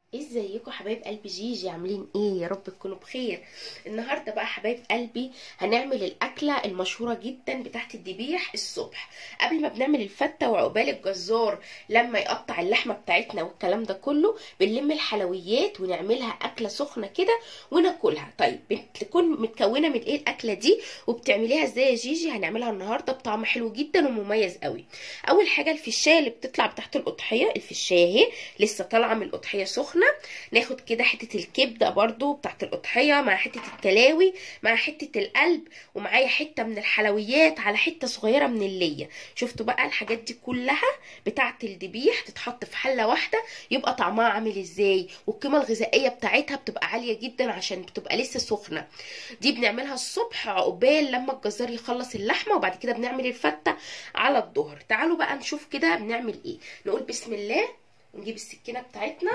ازيكم حبايب قلبي جيجي عاملين ايه يا رب تكونوا بخير النهارده بقى حبايب قلبي هنعمل الاكله المشهوره جدا بتاعت الذبيح الصبح قبل ما بنعمل الفته وعقبال الجزار لما يقطع اللحمه بتاعتنا والكلام ده كله بنلم الحلويات ونعملها اكله سخنه كده وناكلها طيب بتكون متكونه من ايه الاكله دي وبتعمليها ازاي يا جيجي هنعملها النهارده بطعم حلو جدا ومميز قوي اول حاجه الفشايه اللي بتطلع بتاعت الاضحيه الفشايه اهي لسه طالعه من الاضحيه سخنه ناخد كده حته الكبده برضو بتاعت الاضحيه مع حته الكلاوي مع حته القلب ومعايا حته من الحلويات على حته صغيره من الليه شفتوا بقى الحاجات دي كلها بتاعت الذبيح تتحط في حله واحده يبقى طعمها عامل ازاي والقيمه الغذائيه بتاعتها بتبقى عاليه جدا عشان بتبقى لسه سخنه دي بنعملها الصبح عقبال لما الجزار يخلص اللحمه وبعد كده بنعمل الفته على الظهر تعالوا بقى نشوف كده بنعمل ايه نقول بسم الله ونجيب السكينه بتاعتنا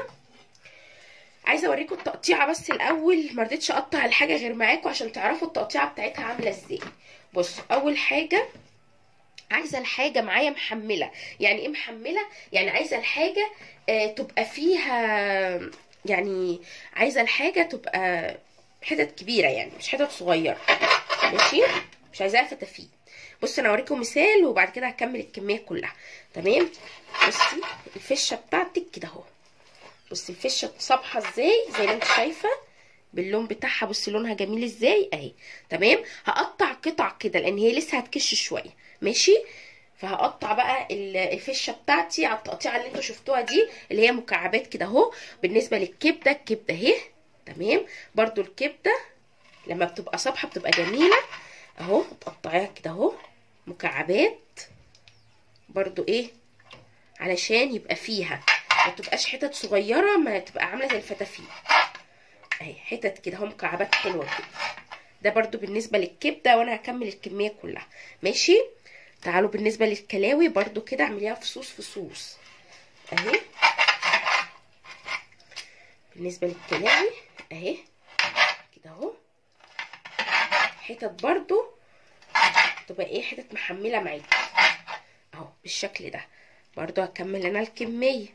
عايزه اوريكم التقطيعه بس الاول ما رضيتش اقطع الحاجه غير معاكم عشان تعرفوا التقطيعه بتاعتها عامله ازاي بصوا اول حاجه عايزه الحاجه معايا محمله يعني ايه محمله يعني عايزه الحاجه آه تبقى فيها يعني عايزه الحاجه تبقى حتت كبيره يعني مش حتت صغيره ماشي مش عايزاها فتافيت بص انا اوريكم مثال وبعد كده هكمل الكميه كلها تمام بصي الفشه بتاعتك كده اهو بصي الفشه صابحه ازاي زي ما انت شايفه باللون بتاعها بصي لونها جميل ازاي اهي تمام هقطع قطع كده لان هي لسه هتكش شويه ماشي فهقطع بقى الفشه بتاعتي على التقطيعه اللي انتوا شفتوها دي اللي هي مكعبات كده اهو بالنسبه للكبده الكبده اهي تمام برضو الكبده لما بتبقى صبحه بتبقى جميله اهو تقطعيها كده اهو مكعبات برضو ايه علشان يبقى فيها ما تبقاش حتت صغيره ما تبقى عامله زي الفتافيت اهي حتت كده اهو مكعبات حلوه كده ده برضو بالنسبه للكبده وانا هكمل الكميه كلها ماشي تعالوا بالنسبه للكلاوي برضو كده اعمليها فصوص فصوص اهي بالنسبه للكلاوي اهي كده اهو حتت برضو تبقى ايه حتت محمله معاكي اهو بالشكل ده برضو هكمل انا الكميه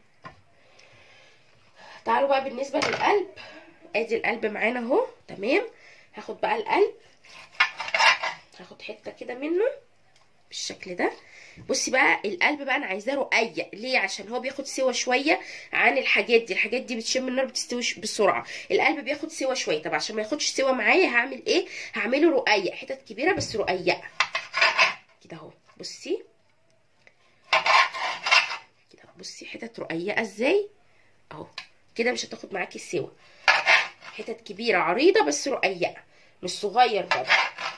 تعالوا بقى بالنسبه للقلب ادي القلب معانا اهو تمام هاخد بقى القلب هاخد حته كده منه بالشكل ده بصي بقى القلب بقى انا عايزاه رقيق ليه عشان هو بياخد سوا شويه عن الحاجات دي الحاجات دي بتشم النار بتستوي بسرعه القلب بياخد سوا شويه طب عشان ما ياخدش سوا معايا هعمل ايه هعمله رقيق حتت كبيره بس رقيقه كده اهو بصي كده بصي حتت رقيقه ازاي اهو كده مش هتاخد معاكي سوا حتت كبيره عريضه بس رقيقه مش صغير برضه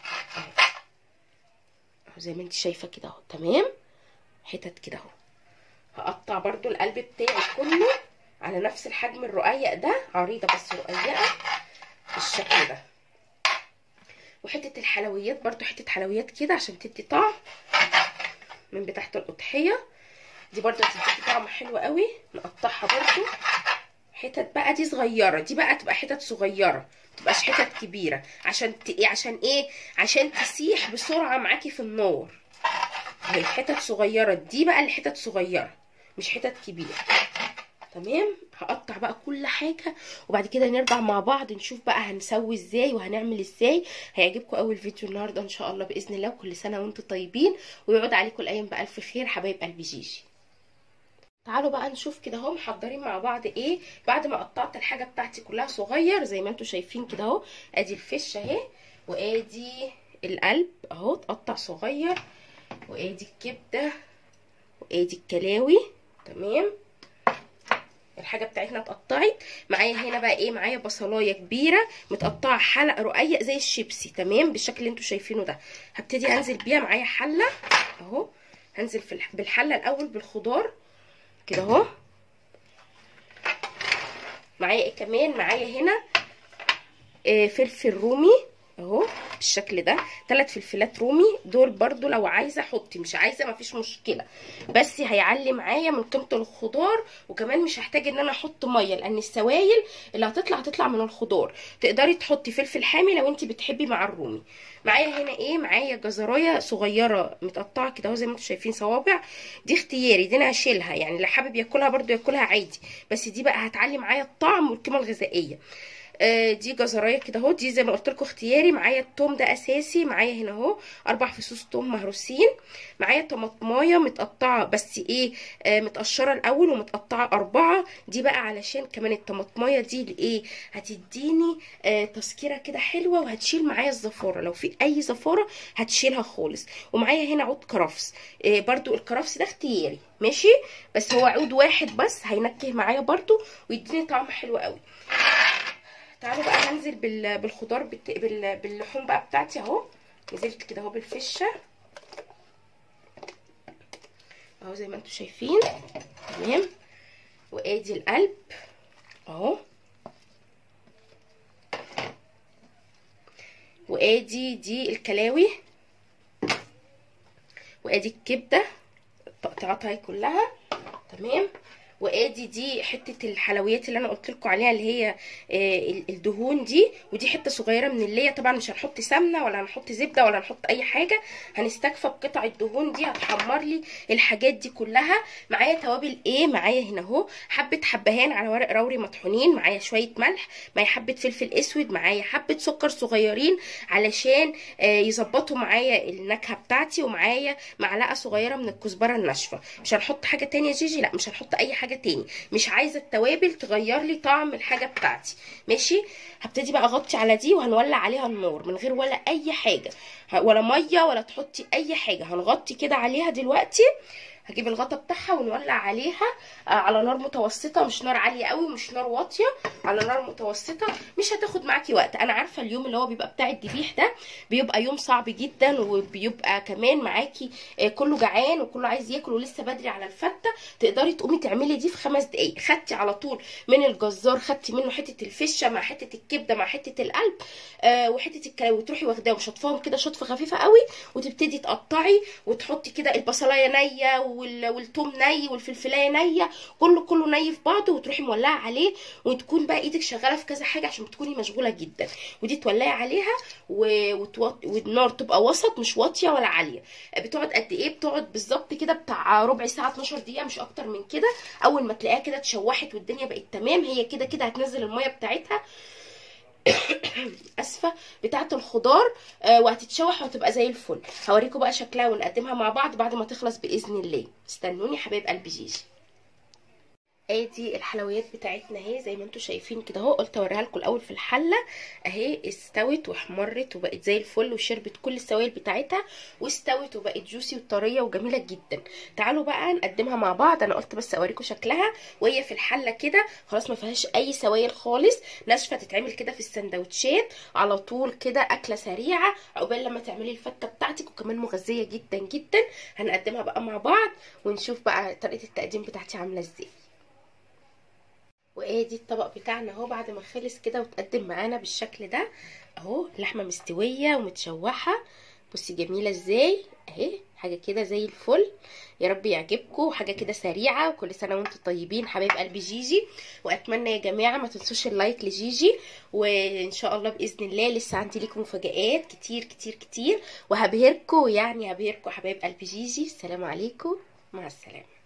زي ما انت شايفه كده اهو تمام حتت كده اهو هقطع برضو القلب بتاعي كله على نفس الحجم الرقيق ده عريضه بس رقيقه بالشكل ده وحته الحلويات برضو حته حلويات كده عشان تدي طعم من بتاعه الاضحيه دي برضو هتديكي طعم حلو قوي نقطعها برضو حتت بقى دي صغيره دي بقى تبقى حتت صغيره متبقاش حتت كبيره عشان ت... عشان ايه عشان تسيح بسرعه معاكي في النار اهي حتت صغيره دي بقى الحتت صغيره مش حتت كبيره تمام هقطع بقى كل حاجه وبعد كده نرجع مع بعض نشوف بقى هنسوي ازاي وهنعمل ازاي هيعجبكم اول فيديو النهارده ان شاء الله باذن الله وكل سنه وانتم طيبين ويعود عليكم الايام بالف خير حبايب قلبي جيجي تعالوا بقى نشوف كده اهو محضرين مع بعض ايه بعد ما قطعت الحاجه بتاعتي كلها صغير زي ما انتم شايفين كده اهو ادي الفشه اهي وادي القلب اهو اتقطع صغير وادي الكبده وادي الكلاوي تمام الحاجه بتاعتنا اتقطعت معايا هنا بقى ايه معايا بصلايه كبيره متقطعه حلق رقيق زي الشيبسي تمام بالشكل اللي انتم شايفينه ده هبتدي انزل بيها معايا حله اهو هنزل في بالحله الاول بالخضار كده اهو معايا ايه كمان معايا هنا آه فلفل رومي اهو بالشكل ده ثلاث فلفلات رومي دول برضو لو عايزه حطي مش عايزه مفيش مشكله بس هيعلي معايا من قيمه الخضار وكمان مش هحتاج ان انا احط ميه لان السوائل اللي هتطلع هتطلع من الخضار تقدري تحطي فلفل حامي لو انت بتحبي مع الرومي معايا هنا ايه معايا جزرايه صغيره متقطعه كده اهو زي ما انتم شايفين صوابع دي اختياري دي انا هشيلها يعني اللي حابب ياكلها برضو ياكلها عادي بس دي بقى هتعلي معايا الطعم والقيمه الغذائيه آه دي جزرايه كده اهو دي زي ما قلت لكم اختياري معايا التوم ده اساسي معايا هنا اهو اربع فصوص توم مهروسين معايا طماطمايه متقطعه بس ايه آه متقشره الاول ومتقطعه اربعه دي بقى علشان كمان الطماطمايه دي لايه هتديني آه تسكيره كده حلوه وهتشيل معايا الزفاره لو في اي زفاره هتشيلها خالص ومعايا هنا عود كرفس آه برضو الكرفس ده اختياري ماشي بس هو عود واحد بس هينكه معايا برضو ويديني طعم حلو قوي تعالوا بقى هنزل بال... بالخضار بت... بال... باللحوم بقى بتاعتي اهو نزلت كده اهو بالفشه اهو زي ما انتم شايفين تمام وادي القلب اهو وادي دي الكلاوي وادي الكبده تقطعتها كلها تمام وادي دي حته الحلويات اللي انا قلت لكم عليها اللي هي آه الدهون دي ودي حته صغيره من اللي طبعا مش هنحط سمنه ولا هنحط زبده ولا هنحط اي حاجه هنستكفى بقطع الدهون دي هتحمر لي الحاجات دي كلها معايا توابل ايه معايا هنا اهو حبه حبهان على ورق روري مطحونين معايا شويه ملح معايا حبه فلفل اسود معايا حبه سكر صغيرين علشان آه يظبطوا معايا النكهه بتاعتي ومعايا معلقه صغيره من الكزبره الناشفه مش هنحط حاجه تانية يا جيجي لا مش هنحط اي حاجه حاجه تاني مش عايزه التوابل تغير لي طعم الحاجه بتاعتي ماشي هبتدي بقى اغطي على دي وهنولع عليها النار من غير ولا اي حاجه ولا ميه ولا تحطي اي حاجه هنغطي كده عليها دلوقتي هجيب الغطا بتاعها ونولع عليها على نار متوسطه مش نار عاليه قوي مش نار واطيه على نار متوسطه مش هتاخد معاكي وقت انا عارفه اليوم اللي هو بيبقى بتاع الذبيح ده بيبقى يوم صعب جدا وبيبقى كمان معاكي كله جعان وكله عايز ياكل ولسه بدري على الفته تقدري تقومي تعملي دي في خمس دقايق خدتي على طول من الجزار خدتي منه حته الفشه مع حته الكبده مع حته القلب آه وحته الكلاوي وتروحي واخداهم شطفاهم كده شطفه خفيفه قوي وتبتدي تقطعي وتحطي كده البصلايه نيه والثوم ني والفلفلايه نيه كله كله ني في بعضه وتروحي مولعه عليه وتكون بقى ايدك شغاله في كذا حاجه عشان تكوني مشغوله جدا ودي تولعي عليها وتوط... والنار تبقى وسط مش واطيه ولا عاليه بتقعد قد ايه بتقعد بالظبط كده بتاع ربع ساعه 12 دقيقه مش اكتر من كده اول ما تلاقيها كده اتشوحت والدنيا بقت تمام هي كده كده هتنزل الميه بتاعتها اسفه بتاعه الخضار آه وهتتشوح وهتبقى زي الفل هوريكم بقى شكلها ونقدمها مع بعض بعد ما تخلص باذن الله استنوني حبايب قلبي جيجي ادي الحلويات بتاعتنا اهي زي ما انتم شايفين كده اهو قلت اوريها لكم الاول في الحله اهي استوت واحمرت وبقت زي الفل وشربت كل السوائل بتاعتها واستوت وبقت جوسي وطريه وجميله جدا تعالوا بقى نقدمها مع بعض انا قلت بس اوريكم شكلها وهي في الحله كده خلاص ما فيهاش اي سوائل خالص ناشفه تتعمل كده في السندوتشات على طول كده اكله سريعه عقبال لما تعملي الفته بتاعتك وكمان مغذيه جدا جدا هنقدمها بقى مع بعض ونشوف بقى طريقه التقديم بتاعتي عامله ازاي وادي الطبق بتاعنا اهو بعد ما خلص كده وتقدم معانا بالشكل ده اهو اللحمه مستويه ومتشوحه بصي جميله ازاي اهي حاجه كده زي الفل يا رب يعجبكم حاجه كده سريعه وكل سنه وانتم طيبين حبايب قلبي جيجي واتمنى يا جماعه ما تنسوش اللايك لجيجي وان شاء الله باذن الله لسه عندي لكم مفاجآت كتير كتير كتير وهبهركم يعني هبهركم حبايب قلبي جيجي السلام عليكم مع السلامه